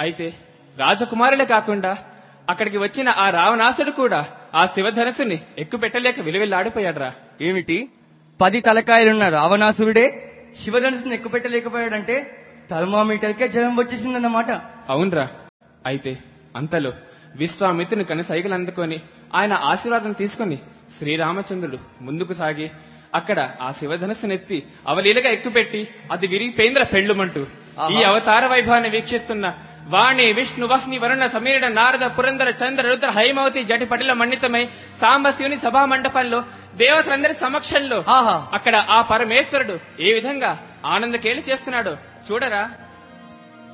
అయితే రాజకుమారులే కాకుండా అక్కడికి వచ్చిన ఆ రావణాసుడు కూడా ఆ శివధనస్సుని ఎక్కుపెట్టలేక విలువెల్లాడిపోయాడ్రా ఏమిటి పది తలకాయలున్న రావణాసురుడే శివధనుసుని ఎక్కుపెట్టలేకపోయాడంటే థర్మామీటర్కే జలం వచ్చేసిందన్నమాట అవునరా అయితే అంతలో విశ్వామిత్రుని కను సైకిల్ అందుకొని ఆయన ఆశీర్వాదం తీసుకొని శ్రీరామచంద్రుడు ముందుకు సాగి అక్కడ ఆ శివధనస్సునెత్తి అవలీలగా ఎక్కుపెట్టి అది విరిగిపోయింద్ర పెళ్ళుమంటూ ఈ ఆహా. అవతార వైభవాన్ని వీక్షిస్తున్న వాణి విష్ణు వహ్ని వరుణ సమీర నారద పురందర చంద్ర రుద్ర హైమవతి జటి పటిల మండితమై సాంబశివుని సభా మండపంలో దేవతలందరి సమక్షంలో ఆహా అక్కడ ఆ పరమేశ్వరుడు ఏ విధంగా ఆనందకేళి చేస్తున్నాడో చూడరా